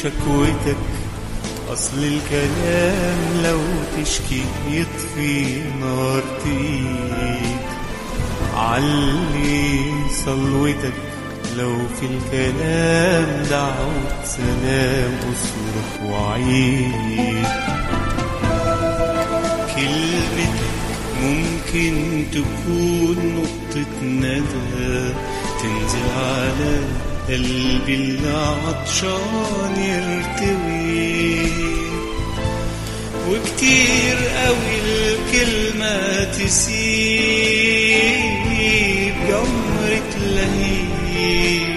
شكوتك أصل الكلام لو تشكي يطفي نار تقيد علي صلوتك لو في الكلام دعوة سلام أصرخ وعيد كلمتك ممكن تكون نقطة ندى تنزل على قلبي اللي عطشان يرتوي وكتير قوي الكلمة تسيب جمرة لهيب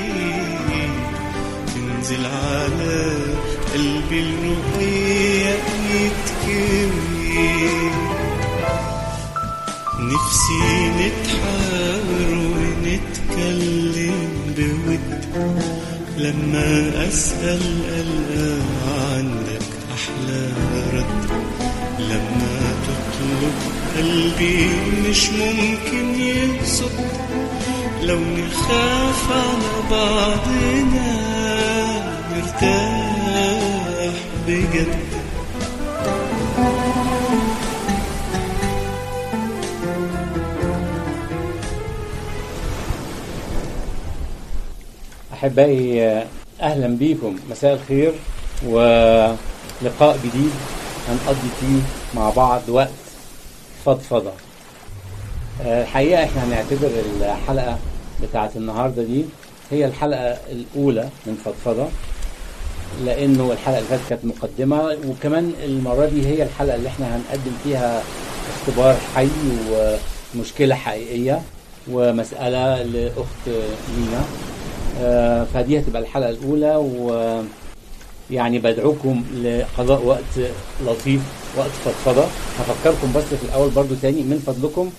تنزل على قلبي الرقيق يتكوي نفسي نتحاور ونتكلم بود لما أسأل ألقى عندك أحلى رد لما تطلب قلبي مش ممكن يصد لو نخاف على بعضنا نرتاح بجد أحبائي أهلا بيكم مساء الخير ولقاء جديد هنقضي فيه مع بعض وقت فضفضة آه، الحقيقة احنا هنعتبر الحلقة بتاعت النهاردة دي هي الحلقة الأولى من فضفضة لأنه الحلقة اللي فاتت كانت مقدمة وكمان المرة دي هي الحلقة اللي احنا هنقدم فيها اختبار حي ومشكلة حقيقية ومسألة لأخت لينا آه، فدي هتبقى الحلقة الأولى ويعني بدعوكم لقضاء وقت لطيف وقت فضفضة هفكركم بس في الأول برضو تاني من فضلكم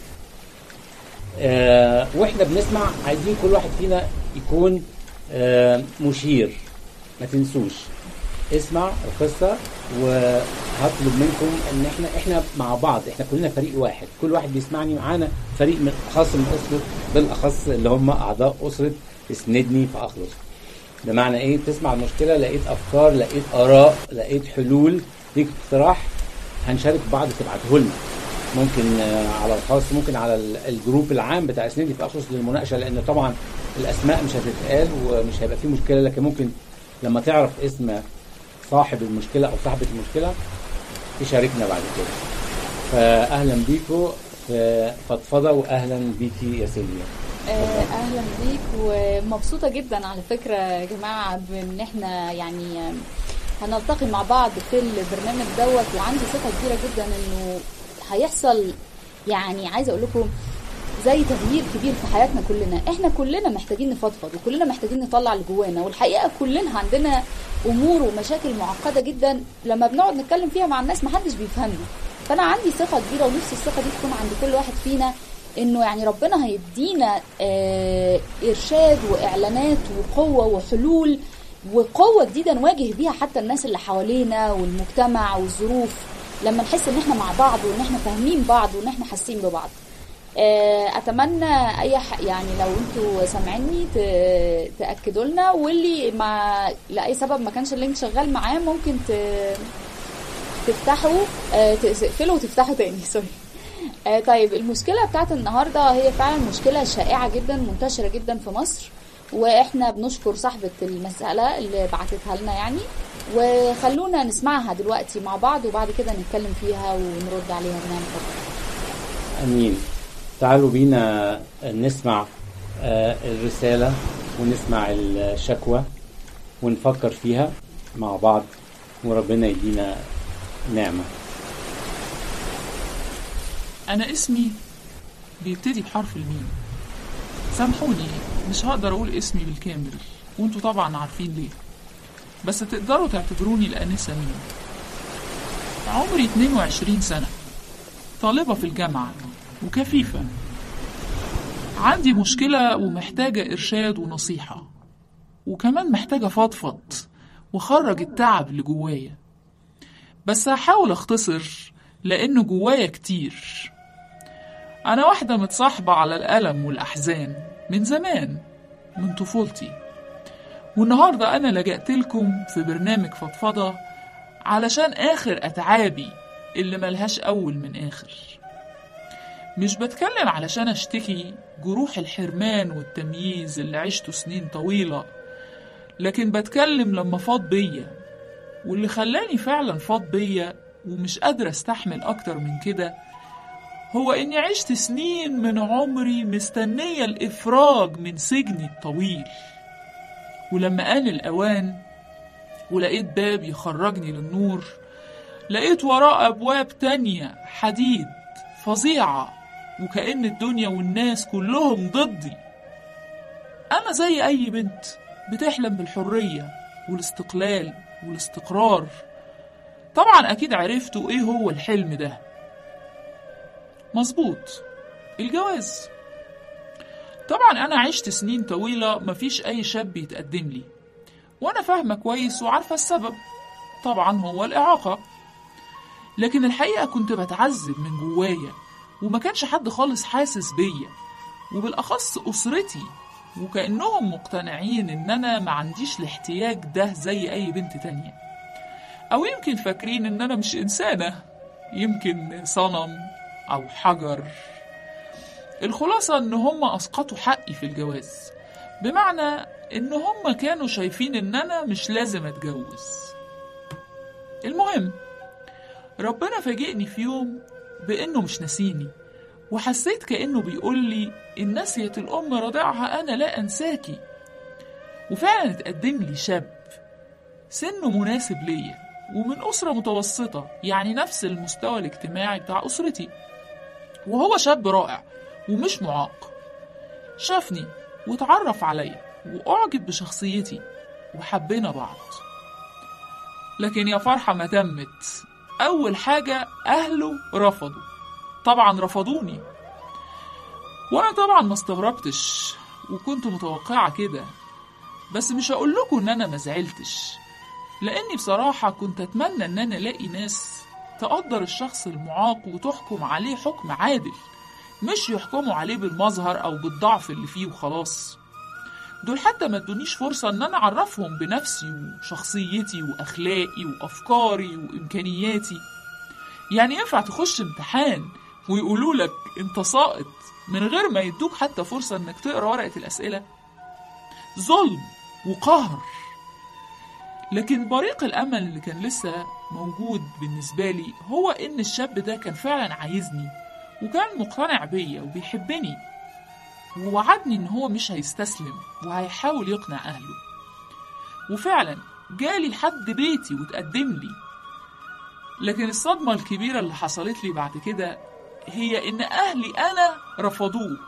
آه، واحنا بنسمع عايزين كل واحد فينا يكون آه، مشير ما تنسوش اسمع القصة وهطلب منكم ان احنا احنا مع بعض احنا كلنا فريق واحد كل واحد بيسمعني معانا فريق من خاص من اسرة بالاخص اللي هم اعضاء اسرة اسندني فاخلص بمعنى ايه تسمع المشكلة لقيت افكار لقيت اراء لقيت حلول ليك اقتراح هنشارك بعض تبعته لنا ممكن آه، على الخاص ممكن على ال- الجروب العام بتاع اسندي في اخلص للمناقشه لان طبعا الاسماء مش هتتقال ومش هيبقى فيه مشكله لكن ممكن لما تعرف اسم صاحب المشكله او صاحبه المشكله تشاركنا بعد كده فاهلا بيكو في فضفضه واهلا بيكي يا سيليا آه، اهلا بيك ومبسوطه جدا على فكره يا جماعه بان احنا يعني آه، هنلتقي مع بعض في البرنامج دوت وعندي ثقه كبيره جدا انه هيحصل يعني عايزه اقول لكم زي تغيير كبير في حياتنا كلنا احنا كلنا محتاجين نفضفض وكلنا محتاجين نطلع اللي جوانا والحقيقه كلنا عندنا امور ومشاكل معقده جدا لما بنقعد نتكلم فيها مع الناس محدش بيفهمنا فانا عندي ثقه كبيره ونفسي الثقه دي تكون عند كل واحد فينا انه يعني ربنا هيدينا آه، ارشاد واعلانات وقوه وحلول وقوه جديده نواجه بيها حتى الناس اللي حوالينا والمجتمع والظروف لما نحس ان احنا مع بعض وان احنا فاهمين بعض وان احنا حاسين ببعض آه، اتمنى اي ح... يعني لو انتوا سامعيني ت... تاكدوا لنا واللي ما لاي سبب ما كانش اللينك شغال معاه ممكن ت... تفتحوا آه، تقفلوا وتفتحوا تاني سوري آه، طيب المشكله بتاعت النهارده هي فعلا مشكله شائعه جدا منتشره جدا في مصر واحنا بنشكر صاحبه المساله اللي بعتتها لنا يعني وخلونا نسمعها دلوقتي مع بعض وبعد كده نتكلم فيها ونرد عليها بنعمة ربنا. امين تعالوا بينا نسمع آه، الرساله ونسمع الشكوى ونفكر فيها مع بعض وربنا يدينا نعمه أنا اسمي بيبتدي بحرف الميم سامحوني مش هقدر أقول اسمي بالكامل وانتوا طبعا عارفين ليه بس تقدروا تعتبروني الأنسة مين عمري 22 سنة طالبة في الجامعة وكفيفة عندي مشكلة ومحتاجة إرشاد ونصيحة وكمان محتاجة فضفض وخرج التعب اللي جوايا بس هحاول أختصر لأنه جوايا كتير أنا واحدة متصاحبة على الألم والأحزان من زمان من طفولتي والنهاردة أنا لجأت لكم في برنامج فضفضة علشان آخر أتعابي اللي ملهاش أول من آخر مش بتكلم علشان أشتكي جروح الحرمان والتمييز اللي عشته سنين طويلة لكن بتكلم لما فاض بيا واللي خلاني فعلا فاض بيا ومش قادرة استحمل أكتر من كده هو إني عشت سنين من عمري مستنية الإفراج من سجني الطويل ولما آن الأوان ولقيت باب يخرجني للنور لقيت وراه أبواب تانية حديد فظيعة وكأن الدنيا والناس كلهم ضدي أنا زي أي بنت بتحلم بالحرية والاستقلال والاستقرار طبعا أكيد عرفتوا إيه هو الحلم ده مظبوط الجواز طبعا أنا عشت سنين طويلة مفيش أي شاب يتقدم لي وأنا فاهمة كويس وعارفة السبب طبعا هو الإعاقة لكن الحقيقة كنت بتعذب من جوايا وما كانش حد خالص حاسس بيا وبالأخص أسرتي وكأنهم مقتنعين إن أنا ما عنديش الاحتياج ده زي أي بنت تانية أو يمكن فاكرين إن أنا مش إنسانة يمكن صنم أو حجر الخلاصة إن هم أسقطوا حقي في الجواز بمعنى إن هم كانوا شايفين إن أنا مش لازم أتجوز المهم ربنا فاجئني في يوم بإنه مش ناسيني وحسيت كأنه بيقول لي إن نسيت الأم رضعها أنا لا أنساكي وفعلا اتقدم لي شاب سنه مناسب ليا ومن أسرة متوسطة يعني نفس المستوى الاجتماعي بتاع أسرتي وهو شاب رائع ومش معاق شافني واتعرف عليا وأعجب بشخصيتي وحبينا بعض لكن يا فرحة ما تمت أول حاجة أهله رفضوا طبعا رفضوني وأنا طبعا ما استغربتش وكنت متوقعة كده بس مش هقول لكم إن أنا ما زعلتش لأني بصراحة كنت أتمنى إن أنا ألاقي ناس تقدر الشخص المعاق وتحكم عليه حكم عادل مش يحكموا عليه بالمظهر أو بالضعف اللي فيه وخلاص دول حتى ما ادونيش فرصة إن أنا أعرفهم بنفسي وشخصيتي وأخلاقي وأفكاري وإمكانياتي يعني ينفع تخش امتحان ويقولوا لك أنت ساقط من غير ما يدوك حتى فرصة إنك تقرأ ورقة الأسئلة ظلم وقهر لكن بريق الأمل اللي كان لسه موجود بالنسبة لي هو إن الشاب ده كان فعلا عايزني وكان مقتنع بيا وبيحبني ووعدني إن هو مش هيستسلم وهيحاول يقنع أهله وفعلا جالي لحد بيتي وتقدم لي لكن الصدمة الكبيرة اللي حصلت لي بعد كده هي إن أهلي أنا رفضوه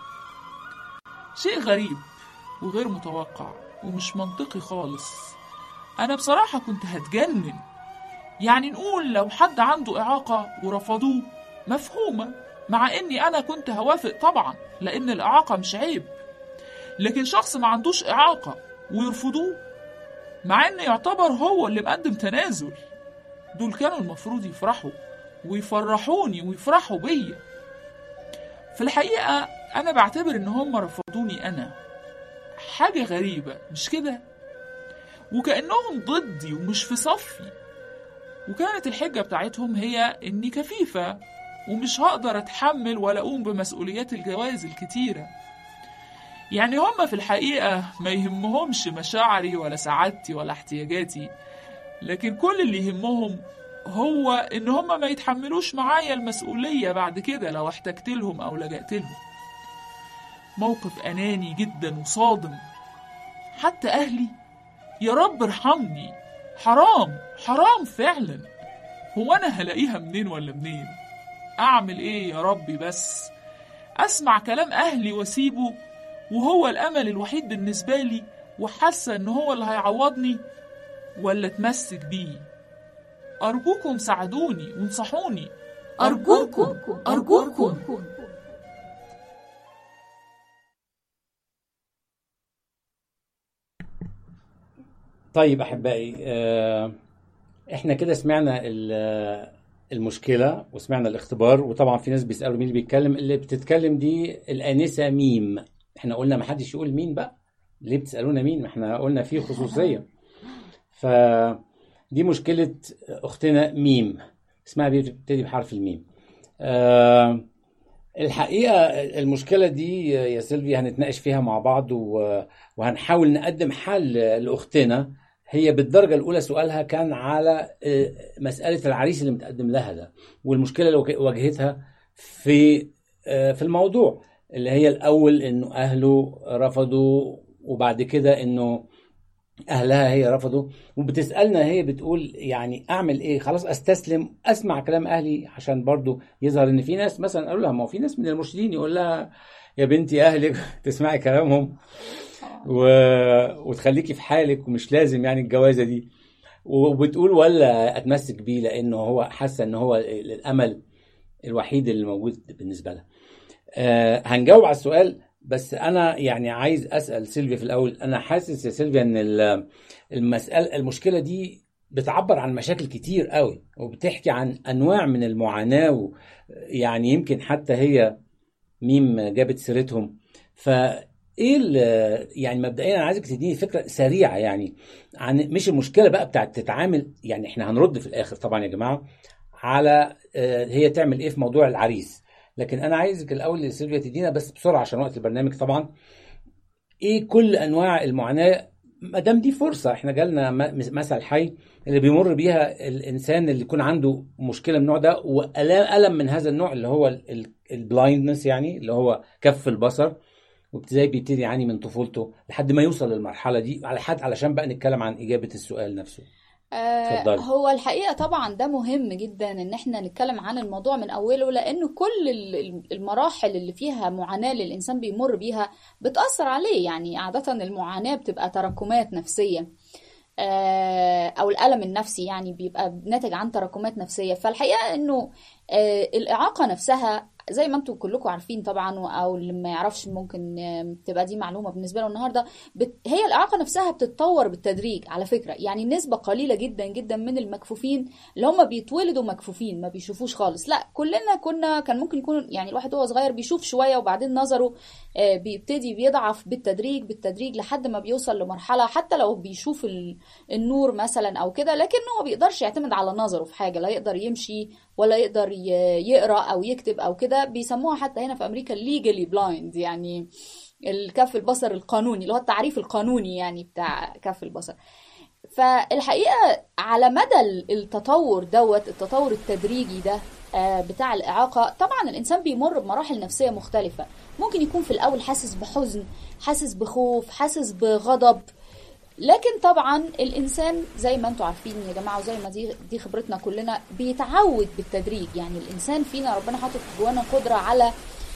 شيء غريب وغير متوقع ومش منطقي خالص أنا بصراحة كنت هتجنن يعني نقول لو حد عنده إعاقة ورفضوه مفهومة مع إني أنا كنت هوافق طبعا لأن الإعاقة مش عيب لكن شخص ما عندوش إعاقة ويرفضوه مع إن يعتبر هو اللي مقدم تنازل دول كانوا المفروض يفرحوا ويفرحوني ويفرحوا بيا في الحقيقة أنا بعتبر إن هم رفضوني أنا حاجة غريبة مش كده؟ وكأنهم ضدي ومش في صفي وكانت الحجة بتاعتهم هي إني كفيفة ومش هقدر أتحمل ولا أقوم بمسؤوليات الجواز الكتيرة يعني هم في الحقيقة ما يهمهمش مشاعري ولا سعادتي ولا احتياجاتي لكن كل اللي يهمهم هو إن هم ما يتحملوش معايا المسؤولية بعد كده لو احتجت لهم أو لجأت لهم موقف أناني جدا وصادم حتى أهلي يا رب ارحمني حرام حرام فعلا هو أنا هلاقيها منين ولا منين أعمل إيه يا ربي بس أسمع كلام أهلي وأسيبه وهو الأمل الوحيد بالنسبة لي وحاسة إن هو اللي هيعوضني ولا اتمسك بيه أرجوكم ساعدوني وانصحوني أرجوكم أرجوكم طيب احبائي آه، احنا كده سمعنا ال- المشكله وسمعنا الاختبار وطبعا في ناس بيسالوا مين اللي بيتكلم اللي بتتكلم دي الانسه ميم احنا قلنا ما حدش يقول مين بقى ليه بتسالونا مين ما احنا قلنا فيه خصوصيه فدي مشكله اختنا ميم اسمها بتبتدي بحرف الميم آه الحقيقه المشكله دي يا سيلفي هنتناقش فيها مع بعض و- وهنحاول نقدم حل لاختنا هي بالدرجه الاولى سؤالها كان على آه، مساله العريس اللي متقدم لها ده والمشكله اللي واجه- واجهتها في آه، في الموضوع اللي هي الاول انه اهله رفضوا وبعد كده انه اهلها هي رفضوا وبتسالنا هي بتقول يعني اعمل ايه خلاص استسلم اسمع كلام اهلي عشان برضو يظهر ان في ناس مثلا قالوا لها ما هو في ناس من المرشدين يقول لها يا بنتي اهلك تسمعي كلامهم و... وتخليكي في حالك ومش لازم يعني الجوازه دي وبتقول ولا اتمسك بيه لانه هو حاسه ان هو الامل الوحيد اللي موجود بالنسبه لها آه هنجاوب على السؤال بس انا يعني عايز اسال سيلفيا في الاول انا حاسس يا سيلفيا ان ال- المساله المشكله دي بتعبر عن مشاكل كتير قوي وبتحكي عن انواع من المعاناه و- يعني يمكن حتى هي ميم جابت سيرتهم فايه ال- يعني مبدئيا انا عايزك تديني فكره سريعه يعني عن مش المشكله بقى بتاعت تتعامل يعني احنا هنرد في الاخر طبعا يا جماعه على آه، هي تعمل ايه في موضوع العريس لكن انا عايزك الاول يا سيلفيا تدينا بس بسرعه عشان وقت البرنامج طبعا ايه كل انواع المعاناه ما دام دي فرصه احنا جالنا م- مثل حي اللي بيمر بيها الانسان اللي يكون عنده مشكله من النوع ده والم من هذا النوع اللي هو البلايندنس يعني اللي هو كف البصر وابتدائي بيبتدي يعاني من طفولته لحد ما يوصل للمرحله دي على حد علشان بقى نتكلم عن اجابه السؤال نفسه آه، اتفضلي. هو الحقيقة طبعا ده مهم جدا ان احنا نتكلم عن الموضوع من اوله لانه كل ال- المراحل اللي فيها معاناة اللي الانسان بيمر بيها بتأثر عليه يعني عادة المعاناة بتبقى تراكمات نفسية آه، او الالم النفسي يعني بيبقى ناتج عن تراكمات نفسيه فالحقيقه انه آه، الاعاقه نفسها زي ما انتم كلكم عارفين طبعا او اللي ما يعرفش ممكن آه، تبقى دي معلومه بالنسبه له النهارده بت... هي الاعاقه نفسها بتتطور بالتدريج على فكره يعني نسبه قليله جدا جدا من المكفوفين اللي هم بيتولدوا مكفوفين ما بيشوفوش خالص لا كلنا كنا كان ممكن يكون يعني الواحد وهو صغير بيشوف شويه وبعدين نظره آه، بيبتدي بيضعف بالتدريج بالتدريج لحد ما بيوصل لمرحله حتى لو بيشوف ال- النور مثلا او كده لكنه ما بيقدرش يعتمد على نظره في حاجه لا يقدر يمشي ولا يقدر ي- يقرا او يكتب او كده بيسموها حتى هنا في امريكا legally blind يعني الكف البصر القانوني اللي هو التعريف القانوني يعني بتاع كف البصر فالحقيقه على مدى التطور دوت التطور التدريجي ده آه، بتاع الإعاقة طبعا الإنسان بيمر بمراحل نفسية مختلفة ممكن يكون في الأول حاسس بحزن حاسس بخوف حاسس بغضب لكن طبعا الإنسان زي ما انتم عارفين يا جماعة وزي ما دي دي خبرتنا كلنا بيتعود بالتدريج يعني الإنسان فينا ربنا حاطط جوانا قدرة على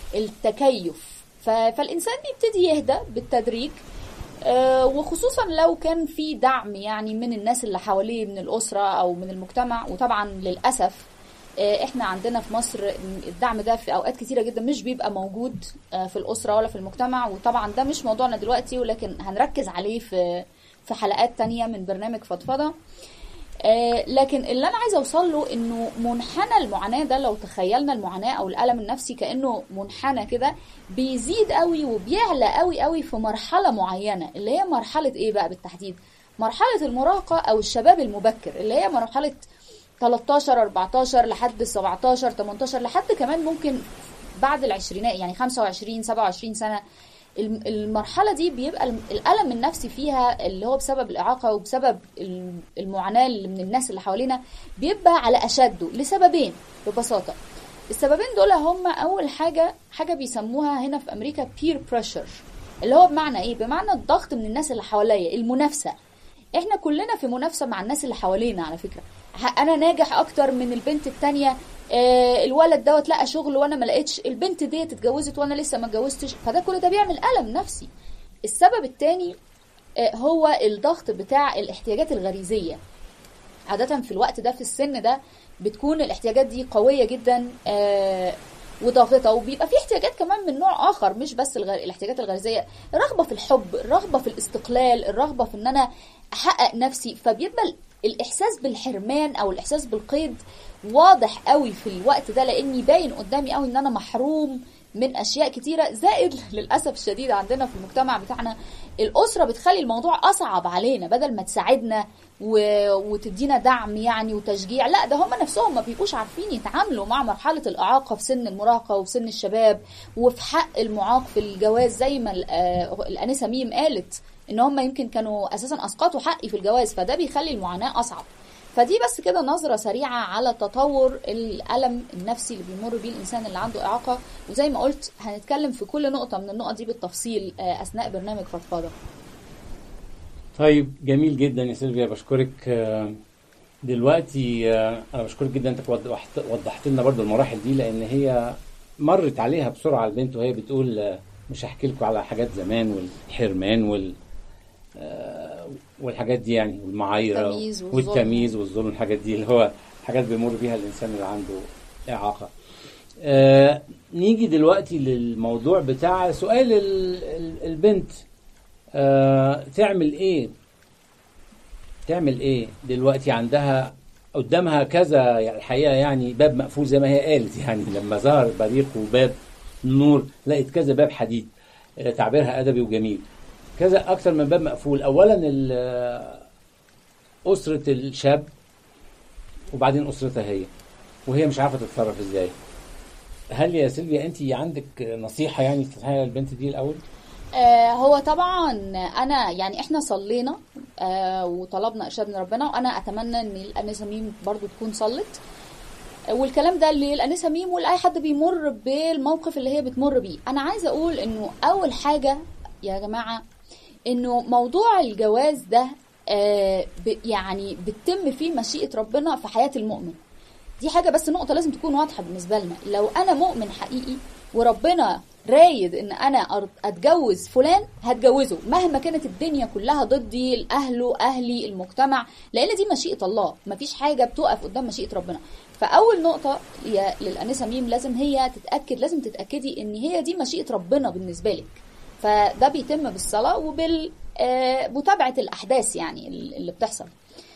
التكيف ف- فالإنسان بيبتدي يهدى بالتدريج آه، وخصوصا لو كان في دعم يعني من الناس اللي حواليه من الأسرة أو من المجتمع وطبعا للأسف آه، احنا عندنا في مصر الدعم ده في اوقات كتيره جدا مش بيبقى موجود آه، في الاسره ولا في المجتمع وطبعا ده مش موضوعنا دلوقتي ولكن هنركز عليه في في حلقات تانية من برنامج فضفضه آه، لكن اللي انا عايزه اوصل له انه منحنى المعاناه ده لو تخيلنا المعاناه او الالم النفسي كانه منحنى كده بيزيد قوي وبيعلى قوي قوي في مرحله معينه اللي هي مرحله ايه بقى بالتحديد مرحله المراهقه او الشباب المبكر اللي هي مرحله 13 14 لحد 17 18 لحد كمان ممكن بعد العشرينات يعني 25 27 سنه الم- المرحله دي بيبقى الم- الالم النفسي فيها اللي هو بسبب الاعاقه وبسبب الم- المعاناه اللي من الناس اللي حوالينا بيبقى على اشده لسببين ببساطه السببين دول هم اول حاجه حاجه بيسموها هنا في امريكا peer pressure اللي هو بمعنى ايه بمعنى الضغط من الناس اللي حواليا المنافسه احنا كلنا في منافسه مع الناس اللي حوالينا على فكره ح- انا ناجح اكتر من البنت التانية آه الولد دوت لقى شغل وانا ما لقيتش البنت ديت اتجوزت وانا لسه ما اتجوزتش فده كل ده بيعمل الم نفسي السبب التاني آه هو الضغط بتاع الاحتياجات الغريزيه عادة في الوقت ده في السن ده بتكون الاحتياجات دي قوية جدا آه وضاغطة وبيبقى في احتياجات كمان من نوع آخر مش بس الغ... الاحتياجات الغريزية الرغبة في الحب الرغبة في الاستقلال الرغبة في ان انا احقق نفسي فبيبقى ال- الاحساس بالحرمان او الاحساس بالقيد واضح قوي في الوقت ده لاني باين قدامي قوي ان انا محروم من اشياء كتيره زائد للاسف الشديد عندنا في المجتمع بتاعنا الاسره بتخلي الموضوع اصعب علينا بدل ما تساعدنا و... وتدينا دعم يعني وتشجيع لا ده هم نفسهم ما بيبقوش عارفين يتعاملوا مع مرحله الاعاقه في سن المراهقه وفي سن الشباب وفي حق المعاق في الجواز زي ما ال- آه، الانسه ميم قالت ان هم يمكن كانوا اساسا اسقطوا حقي في الجواز فده بيخلي المعاناه اصعب فدي بس كده نظرة سريعة على تطور الألم النفسي اللي بيمر بيه الإنسان اللي عنده إعاقة وزي ما قلت هنتكلم في كل نقطة من النقط دي بالتفصيل آه، أثناء برنامج فضفاضة طيب جميل جدا يا سيلفيا بشكرك آه، دلوقتي آه، انا بشكرك جدا انت وضحت وضحت لنا برضو المراحل دي لان هي مرت عليها بسرعه البنت وهي بتقول آه، مش هحكي لكم على حاجات زمان والحرمان وال آه، والحاجات دي يعني والمعايره التمييز والظلم. والتمييز والظلم الحاجات دي اللي هو حاجات بيمر بيها الانسان اللي عنده اعاقه آه، نيجي دلوقتي للموضوع بتاع سؤال ال- ال- البنت آه، تعمل ايه تعمل ايه دلوقتي عندها قدامها كذا يعني الحقيقه يعني باب مقفول زي ما هي قالت يعني لما ظهر بريق وباب نور لقيت كذا باب حديد آه، تعبيرها ادبي وجميل كذا اكثر من باب مقفول اولا ال- آه، اسره الشاب وبعدين اسرتها هي وهي مش عارفه تتصرف ازاي هل يا سيلفيا انت عندك نصيحه يعني تنصحيها للبنت دي الاول آه، هو طبعا انا يعني احنا صلينا آه، وطلبنا ارشاد من ربنا وانا اتمنى ان الانسه ميم برضو تكون صلت آه، والكلام ده للانسه ميم ولاي حد بيمر بالموقف اللي هي بتمر بيه انا عايزه اقول انه اول حاجه يا جماعه انه موضوع الجواز ده آه، ب- يعني بتتم فيه مشيئه ربنا في حياه المؤمن دي حاجه بس نقطه لازم تكون واضحه بالنسبه لنا لو انا مؤمن حقيقي وربنا رايد ان انا أر- اتجوز فلان هتجوزه مهما كانت الدنيا كلها ضدي اهله اهلي المجتمع لان دي مشيئه الله مفيش حاجه بتقف قدام مشيئه ربنا فاول نقطه هي للانسه ميم لازم هي تتاكد لازم تتاكدي ان هي دي مشيئه ربنا بالنسبه لك فده بيتم بالصلاه وبال آه، متابعه الاحداث يعني اللي بتحصل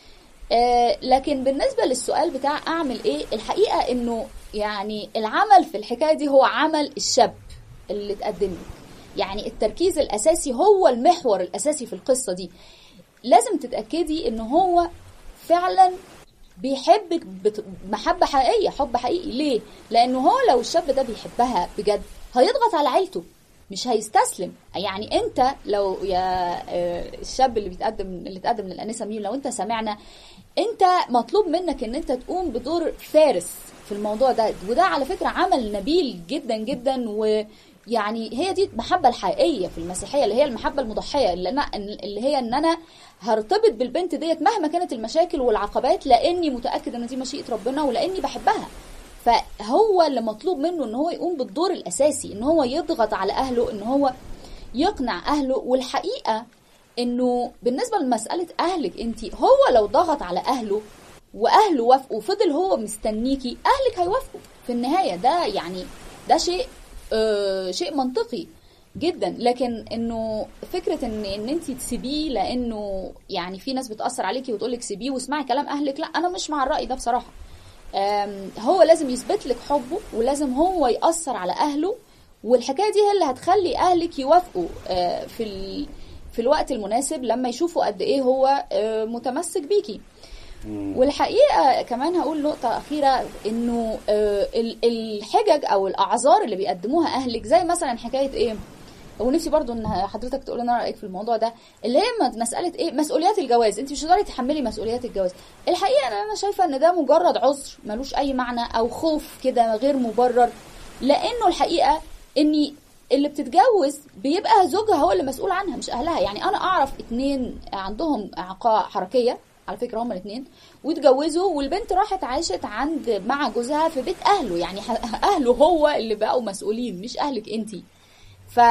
آه، لكن بالنسبه للسؤال بتاع اعمل ايه الحقيقه انه يعني العمل في الحكايه دي هو عمل الشاب اللي اتقدم لك يعني التركيز الاساسي هو المحور الاساسي في القصه دي لازم تتاكدي ان هو فعلا بيحبك بت- محبه حقيقيه حب حقيقي ليه لانه هو لو الشاب ده بيحبها بجد هيضغط على عيلته مش هيستسلم يعني انت لو يا آه، الشاب اللي بيتقدم اللي اتقدم للانسه ميم لو انت سمعنا انت مطلوب منك ان انت تقوم بدور فارس في الموضوع ده وده على فكره عمل نبيل جدا جدا ويعني هي دي المحبه الحقيقيه في المسيحيه اللي هي المحبه المضحيه اللي, أنا اللي هي ان انا هرتبط بالبنت ديت مهما كانت المشاكل والعقبات لاني متاكد ان دي مشيئه ربنا ولاني بحبها فهو اللي مطلوب منه ان هو يقوم بالدور الاساسي ان هو يضغط على اهله ان هو يقنع اهله والحقيقه انه بالنسبه لمساله اهلك انت هو لو ضغط على اهله واهله وافقوا وفضل هو مستنيكي اهلك هيوافقوا في النهايه ده يعني ده شيء آه شيء منطقي جدا لكن انه فكره ان ان انت تسيبيه لانه يعني في ناس بتاثر عليكي وتقول لك سيبيه واسمعي كلام اهلك لا انا مش مع الراي ده بصراحه آم، هو لازم يثبت لك حبه ولازم هو يأثر على أهله والحكاية دي هي اللي هتخلي أهلك يوافقوا آه، في ال... في الوقت المناسب لما يشوفوا قد إيه هو آه، متمسك بيكي والحقيقة كمان هقول نقطة أخيرة إنه آه، ال- الحجج أو الأعذار اللي بيقدموها أهلك زي مثلا حكاية إيه ونفسي برضو ان حضرتك تقول لنا رايك في الموضوع ده اللي هي م- مساله ايه مسؤوليات الجواز انت مش هتقدري تحملي مسؤوليات الجواز الحقيقه ان انا شايفه ان ده مجرد عذر ملوش اي معنى او خوف كده غير مبرر لانه الحقيقه اني اللي بتتجوز بيبقى زوجها هو اللي مسؤول عنها مش اهلها يعني انا اعرف اتنين عندهم اعاقه حركيه على فكره هما الاثنين واتجوزوا والبنت راحت عاشت عند مع جوزها في بيت اهله يعني ح- اهله هو اللي بقوا مسؤولين مش اهلك انتي ف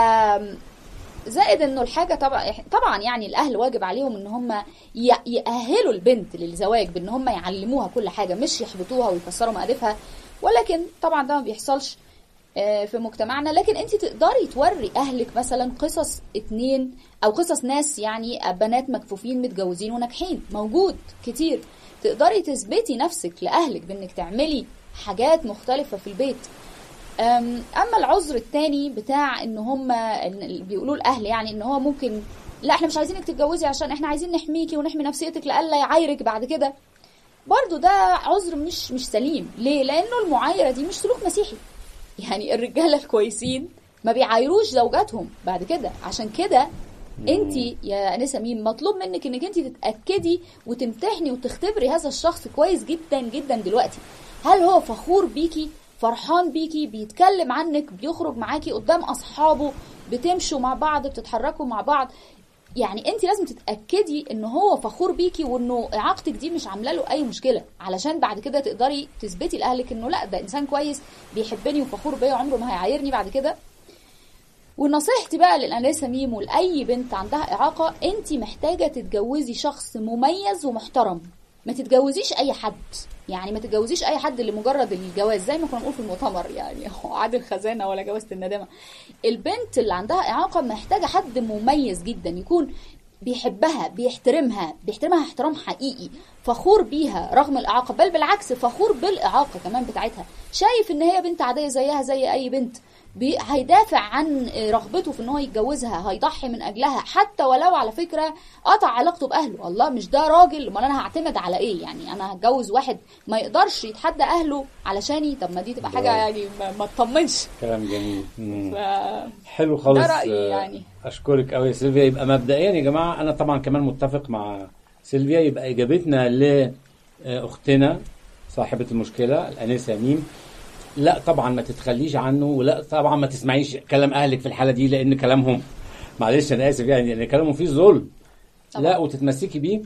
زائد انه الحاجه طبعا طبعا يعني الاهل واجب عليهم ان هم ي- يأهلوا البنت للزواج بان هم يعلموها كل حاجه مش يحبطوها ويكسروا مقادفها ولكن طبعا ده ما بيحصلش آه، في مجتمعنا لكن انت تقدري توري اهلك مثلا قصص اتنين او قصص ناس يعني بنات مكفوفين متجوزين وناجحين موجود كتير تقدري تثبتي نفسك لاهلك بانك تعملي حاجات مختلفه في البيت أم، اما العذر التاني بتاع ان هم اللي بيقولوا الاهل يعني ان هو ممكن لا احنا مش عايزينك تتجوزي عشان احنا عايزين نحميكي ونحمي نفسيتك لألا يعايرك بعد كده برضو ده عذر مش مش سليم ليه لانه المعايره دي مش سلوك مسيحي يعني الرجاله الكويسين ما بيعايروش زوجاتهم بعد كده عشان كده انت يا انسه ميم مطلوب منك انك انت تتاكدي وتمتحني وتختبري هذا الشخص كويس جدا جدا دلوقتي هل هو فخور بيكي فرحان بيكي بيتكلم عنك بيخرج معاكي قدام اصحابه بتمشوا مع بعض بتتحركوا مع بعض يعني انت لازم تتاكدي ان هو فخور بيكي وانه اعاقتك دي مش عامله له اي مشكله علشان بعد كده تقدري تثبتي لاهلك انه لا ده انسان كويس بيحبني وفخور بيا عمره ما هيعايرني بعد كده ونصيحتي بقى للانسه ميم ولاي بنت عندها اعاقه انت محتاجه تتجوزي شخص مميز ومحترم ما تتجوزيش اي حد يعني ما تتجوزيش اي حد لمجرد الجواز زي ما كنا بنقول في المؤتمر يعني هو عادل خزانه ولا جوازه الندامه البنت اللي عندها اعاقه محتاجه حد مميز جدا يكون بيحبها بيحترمها بيحترمها احترام حقيقي فخور بيها رغم الاعاقه بل بالعكس فخور بالاعاقه كمان بتاعتها شايف ان هي بنت عاديه زيها زي اي بنت بي هيدافع عن رغبته في ان هو يتجوزها هيضحي من اجلها حتى ولو على فكره قطع علاقته باهله الله مش ده راجل امال انا هعتمد على ايه يعني انا هتجوز واحد ما يقدرش يتحدى اهله علشاني طب ما دي تبقى حاجه يعني ما, ما تطمنش كلام جميل مم. ف... حلو خالص ده رأيي آه، يعني. اشكرك قوي يا سيلفيا يبقى مبدئيا يا جماعه انا طبعا كمان متفق مع سيلفيا يبقى اجابتنا لاختنا صاحبه المشكله الانسه ميم لا طبعا ما تتخليش عنه ولا طبعا ما تسمعيش كلام اهلك في الحاله دي لان كلامهم معلش انا اسف يعني لان كلامهم فيه ظلم طبعا. لا وتتمسكي بيه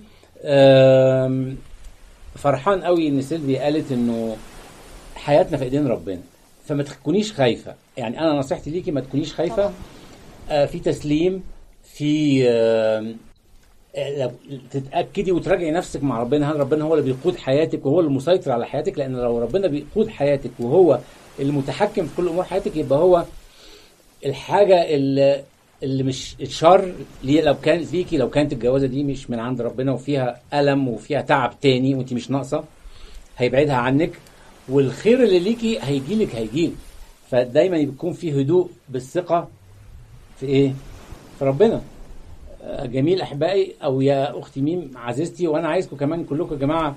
آم، فرحان قوي ان سيلفيا قالت انه حياتنا في ايدين ربنا فما تكونيش خايفه يعني انا نصيحتي ليكي ما تكونيش خايفه طبعا. آه، في تسليم في آه، آه، لو تتاكدي وتراجعي نفسك مع ربنا هل ربنا هو اللي بيقود حياتك وهو اللي مسيطر على حياتك لان لو ربنا بيقود حياتك وهو اللي متحكم في كل امور حياتك يبقى هو الحاجه اللي اللي مش الشر اللي لو كانت فيكي لو كانت الجوازه دي مش من عند ربنا وفيها الم وفيها تعب تاني وانت مش ناقصه هيبعدها عنك والخير اللي ليكي هيجيلك هيجيلك فدايما يكون في هدوء بالثقه في ايه؟ في ربنا آه، جميل احبائي او يا اختي ميم عزيزتي وانا عايزكم كمان كلكم يا جماعه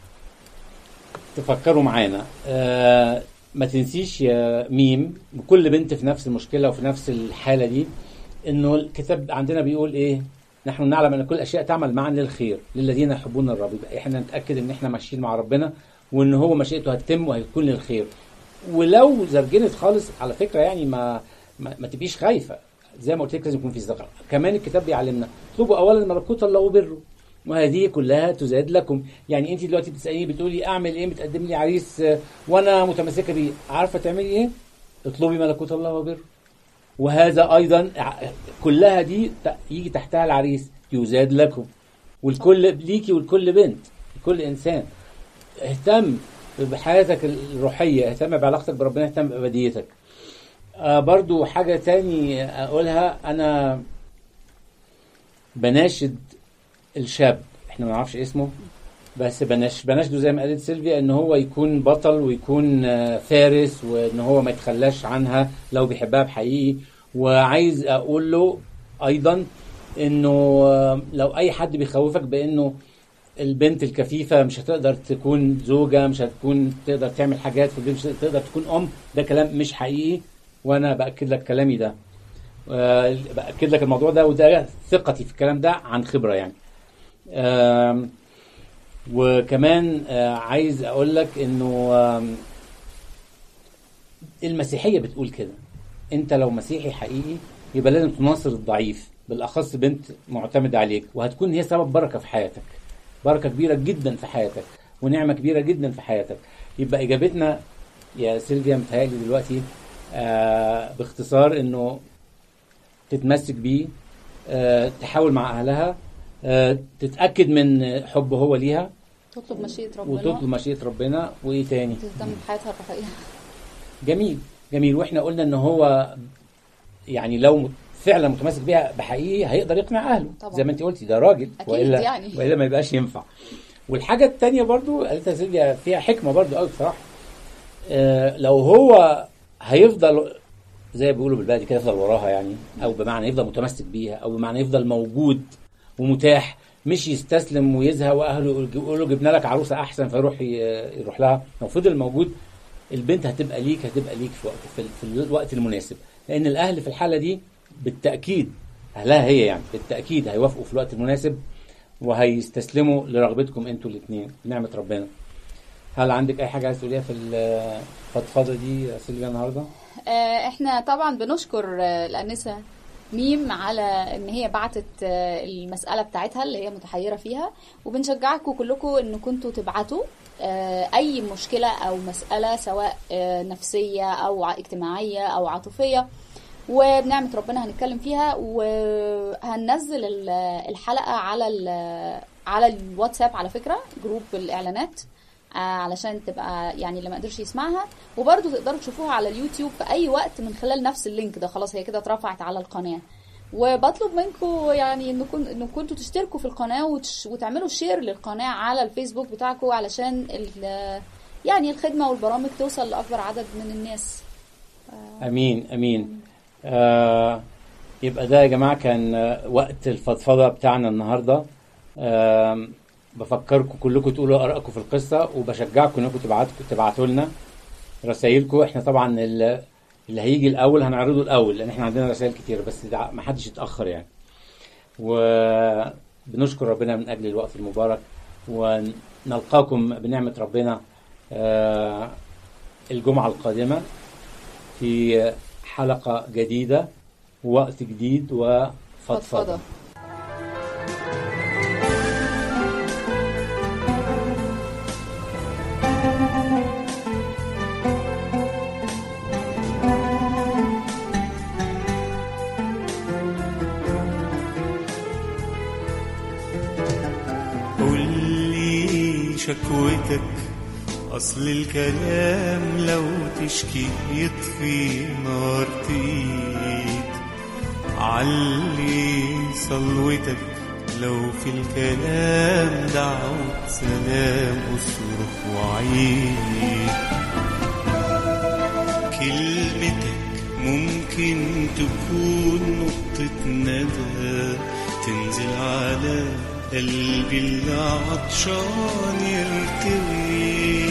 تفكروا معانا آه ما تنسيش يا ميم وكل بنت في نفس المشكله وفي نفس الحاله دي انه الكتاب عندنا بيقول ايه نحن نعلم ان كل الاشياء تعمل معا للخير للذين يحبون الرب يبقى احنا نتاكد ان احنا ماشيين مع ربنا وان هو مشيئته هتتم وهيكون للخير ولو زرجنت خالص على فكره يعني ما ما, ما تبقيش خايفه زي ما قلت لك لازم يكون في ثقه كمان الكتاب بيعلمنا اطلبوا اولا ملكوت الله وبره وهذه كلها تزاد لكم يعني انت دلوقتي بتساليني بتقولي اعمل ايه بتقدم لي عريس آه، وانا متمسكه بيه عارفه تعملي ايه اطلبي ملكوت الله وبره وهذا ايضا ع- كلها دي ت- يجي تحتها العريس يزاد لكم والكل ليكي والكل بنت كل انسان اهتم بحياتك الروحيه اهتم بعلاقتك بربنا اهتم بابديتك آه برضو حاجه تاني اقولها انا بناشد الشاب احنا ما نعرفش اسمه بس بناش بناشده زي ما قالت سيلفيا ان هو يكون بطل ويكون آه، فارس وان هو ما يتخلاش عنها لو بيحبها بحقيقي وعايز اقول له ايضا انه آه، لو اي حد بيخوفك بانه البنت الكفيفة مش هتقدر تكون زوجة مش هتكون تقدر تعمل حاجات في البيت مش هتقدر تكون أم ده كلام مش حقيقي وأنا بأكد لك كلامي ده آه، بأكد لك الموضوع ده وده ثقتي في الكلام ده عن خبرة يعني آم، وكمان آه، عايز أقول لك إنه آم، المسيحية بتقول كده أنت لو مسيحي حقيقي يبقى لازم تناصر الضعيف بالأخص بنت معتمدة عليك وهتكون هي سبب بركة في حياتك بركة كبيرة جدا في حياتك ونعمة كبيرة جدا في حياتك يبقى إجابتنا يا سيلفيا متهيألي دلوقتي آه باختصار إنه تتمسك بيه آه تحاول مع أهلها آه تتأكد من حبه هو ليها تطلب مشيئة ربنا وتطلب مشيئة ربنا وإيه تاني تهتم بحياتها الروحية جميل جميل واحنا قلنا ان هو يعني لو فعلا متمسك بيها بحقيقي هيقدر يقنع اهله طبعا. زي ما انت قلتي ده راجل أكيد والا يعني. والا ما يبقاش ينفع والحاجه الثانيه برضو قالتها سيلفيا فيها حكمه برضو قوي بصراحه آه لو هو هيفضل زي ما بيقولوا بالبلدي كده يفضل وراها يعني او بمعنى يفضل متمسك بيها او بمعنى يفضل موجود ومتاح مش يستسلم ويزهق واهله يقولوا جبنا لك عروسه احسن فيروح ي- يروح لها لو فضل موجود البنت هتبقى ليك هتبقى ليك في وقت في, ال- في الوقت المناسب لان الاهل في الحاله دي بالتاكيد اهلها هي يعني بالتاكيد هيوافقوا في الوقت المناسب وهيستسلموا لرغبتكم انتوا الاثنين بنعمه ربنا هل عندك اي حاجه عايز تقوليها في الفضفضه دي يا سيلفيا النهارده؟ آه، احنا طبعا بنشكر آه، الانسه ميم على ان هي بعتت آه، المساله بتاعتها اللي هي متحيره فيها وبنشجعكم كلكم ان كنتوا تبعتوا آه، اي مشكله او مساله سواء آه، نفسيه او ع- اجتماعيه او عاطفيه وبنعمه ربنا هنتكلم فيها وهننزل ال- الحلقه على ال- على الواتساب على فكره جروب الاعلانات آه، علشان تبقى يعني اللي ما قدرش يسمعها وبرضه تقدروا تشوفوها على اليوتيوب في اي وقت من خلال نفس اللينك ده خلاص هي كده اترفعت على القناه وبطلب منكم يعني انكم انكم كنتوا تشتركوا في القناه وتش... وتعملوا شير للقناه على الفيسبوك بتاعكم علشان ال... يعني الخدمه والبرامج توصل لاكبر عدد من الناس امين امين آه يبقى ده يا جماعه كان آه، وقت الفضفضه بتاعنا النهارده آه بفكركم كلكم تقولوا ارائكم في القصه وبشجعكم انكم تبعتوا تبعتوا لنا رسائلكم احنا طبعا ال- اللي هيجي الاول هنعرضه الاول لان احنا عندنا رسائل كتير بس ده ما حدش يتاخر يعني وبنشكر ربنا من اجل الوقت المبارك ونلقاكم بنعمه ربنا آه الجمعه القادمه في حلقة جديدة ووقت جديد وفضفضة فضفضه قول لي شكوتك أصل الكلام لو تشكي يطفي نار تقيد علي صلوتك لو في الكلام دعوة سلام اصرخ وعيد كلمتك ممكن تكون نقطة ندى تنزل على قلبي اللي عطشان يرتوي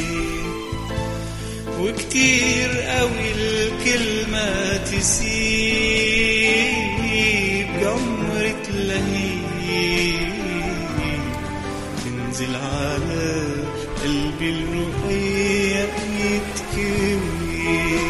وكتير قوي الكلمة تسيب جمرة لهيب تنزل على قلبي الروحية يتكوي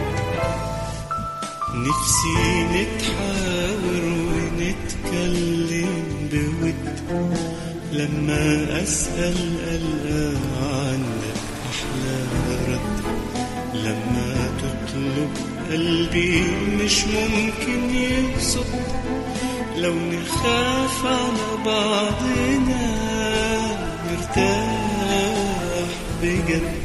نفسي نتحاور ونتكلم بود لما أسأل ألقى عنك أحلى رد لما تطلب قلبي مش ممكن يقصد لو نخاف على بعضنا نرتاح بجد